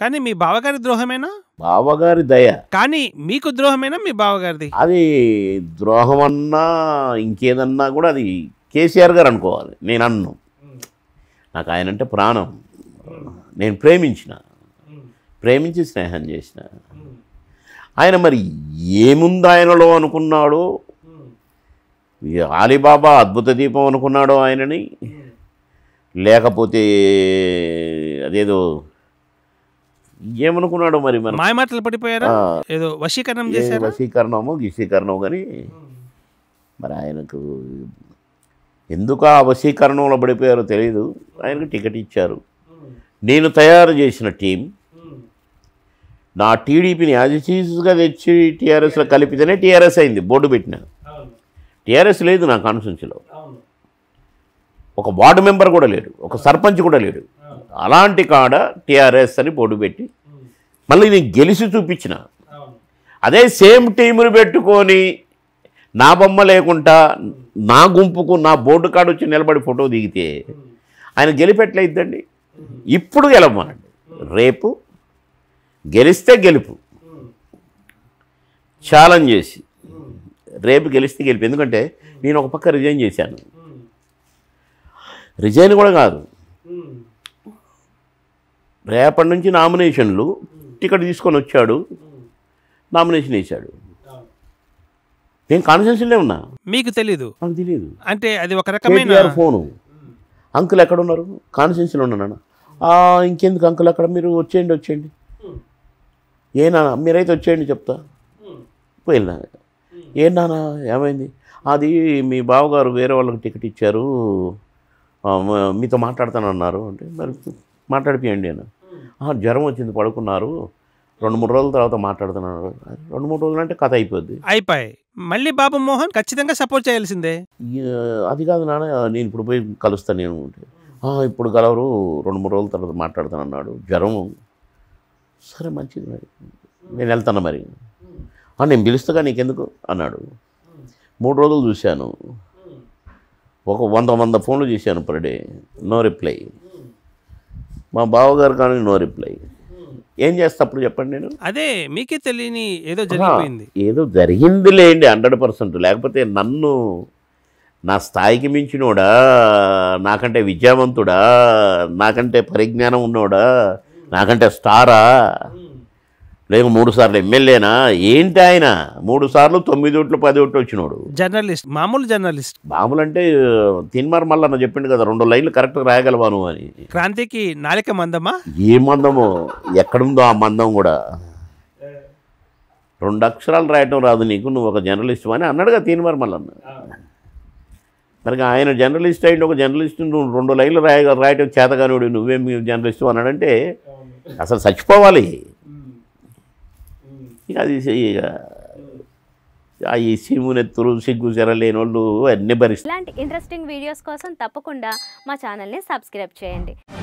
కానీ మీ బావగారి ద్రోహమేనా బావగారి దయ కానీ మీకు ద్రోహమేనా మీ బావగారిది అది ద్రోహం అన్నా ఇంకేదన్నా కూడా అది కేసీఆర్ గారు అనుకోవాలి నేను అన్ను నాకు ఆయన అంటే ప్రాణం నేను ప్రేమించిన ప్రేమించి స్నేహం చేసిన ఆయన మరి ఏముంది ఆయనలో అనుకున్నాడో ఈ ఆలీబాబా అద్భుత దీపం అనుకున్నాడో ఆయనని లేకపోతే అదేదో ఏమనుకున్నాడో మరి మన మాయ మాటలు పడిపోయారా ఆ, ఏదో వశీకరణం ఏ చేశారా వశీకరణమో గిశీకరణమో కానీ మరి ఆయనకు ఎందుకు ఆ వశీకరణంలో పడిపోయారో తెలియదు ఆయనకు టికెట్ ఇచ్చారు నేను తయారు చేసిన టీం నా టీడీపీని యాజిటీస్గా తెచ్చి టీఆర్ఎస్లో కలిపితేనే టీఆర్ఎస్ అయింది బోర్డు పెట్టిన టీఆర్ఎస్ లేదు నా కాన్స్టిట్యూన్సీలో ఒక వార్డు మెంబర్ కూడా లేడు ఒక సర్పంచ్ కూడా లేడు అలాంటి కాడ టీఆర్ఎస్ అని బోర్డు పెట్టి మళ్ళీ నేను గెలిచి చూపించిన అదే సేమ్ టీముని పెట్టుకొని నా బొమ్మ లేకుండా నా గుంపుకు నా బోర్డు కాడ వచ్చి నిలబడి ఫోటో దిగితే ఆయన గెలిపెట్లయిద్దండి ఇప్పుడు గెలవమనండి రేపు గెలిస్తే గెలుపు ఛాలెంజ్ చేసి రేపు గెలిస్తే గెలుపు ఎందుకంటే నేను ఒక పక్క రిజైన్ చేశాను రిజైన్ కూడా కాదు రేపటి నుంచి నామినేషన్లు టికెట్ తీసుకొని వచ్చాడు నామినేషన్ వేశాడు నేను కాన్స్టిట్యూన్సీలో ఉన్నా మీకు తెలీదు నాకు తెలియదు అంటే అది ఒక రకమైన కేటీఆర్ ఫోను అంకుల్ ఎక్కడ ఉన్నారు కాన్స్టిట్యూన్సీలో ఉన్నాను "ఆ, ఇంకెందుకు అంకుల్ అక్కడ మీరు వచ్చేయండి వచ్చేయండి ఏ నాన్న మీరైతే వచ్చేయండి చెప్తా పోయినా ఏ నాన్న ఏమైంది అది మీ బావగారు వేరే వాళ్ళకి టికెట్ ఇచ్చారు ఆ, మ- మీతో మాట్లాడతానన్నారు అంటే మరి మాట్లాడిపియండి అని "ఆ, జ్వరం వచ్చింది పడుకున్నారు రెండు మూడు రోజుల తర్వాత మాట్లాడుతున్నారు రెండు మూడు రోజులు అంటే కథ అయిపోద్ది అయిపోయి మళ్ళీ బాబు మోహన్ ఖచ్చితంగా సపోర్ట్ చేయాల్సిందే ఈ, అది కాదు నాన్న నేను ఇప్పుడు పోయి కలుస్తాను నేను అంటే, "ఆ, ఇప్పుడు కలవరు రెండు మూడు రోజుల తర్వాత మాట్లాడతాను అన్నాడు జ్వరం సరే మంచిది మరి నేను వెళ్తాను మరి "ఆ, నేను పిలుస్తాగా నీకెందుకు అన్నాడు మూడు రోజులు చూశాను ఒక వంద వంద ఫోన్లు చేశాను పర్ డే నో రిప్లై మా బావగారు కానీ నో రిప్లై ఏం చేస్తా అప్పుడు చెప్పండి నేను అదే మీకే తెలియని ఏదో జరిగిపోయింది ఏదో జరిగింది లేండి హండ్రెడ్ పర్సెంట్ లేకపోతే నన్ను నా స్థాయికి మించినోడా నాకంటే విద్యావంతుడా నాకంటే పరిజ్ఞానం ఉన్నోడా నాకంటే స్టారా లేక మూడు సార్లు ఎమ్మెల్యేనా ఏంటి ఆయన మూడు సార్లు తొమ్మిది ఓట్లు పది ఓట్లు వచ్చినోడు జర్నలిస్ట్ మామూలు జర్నలిస్ట్ మామూలు అంటే తిన్మార్ మళ్ళీ చెప్పిండు కదా రెండు లైన్లు కరెక్ట్గా రాయగలవాను అని క్రాంతికి నాలిక మందమా ఏ మందమో ఎక్కడుందో ఆ మందం కూడా రెండు అక్షరాలు రాయటం రాదు నీకు నువ్వు ఒక జర్నలిస్ట్ అని అన్నాడుగా తీనిమారు మళ్ళన్న మరి ఆయన జర్నలిస్ట్ అయింది ఒక జర్నలిస్ట్ నువ్వు రెండు లైన్లు రాయ రాయటం చేతగానుడు నువ్వేం జర్నలిస్ట్ అన్నాడంటే అసలు చచ్చిపోవాలి ఇక అది ఇక ఆ ఈ సిమ్మునెత్తురు సిగ్గు చెరలేని వాళ్ళు అన్నీ భరిస్తారు ఇలాంటి ఇంట్రెస్టింగ్ వీడియోస్ కోసం తప్పకుండా మా ఛానల్ని సబ్స్క్రైబ్ చేయండి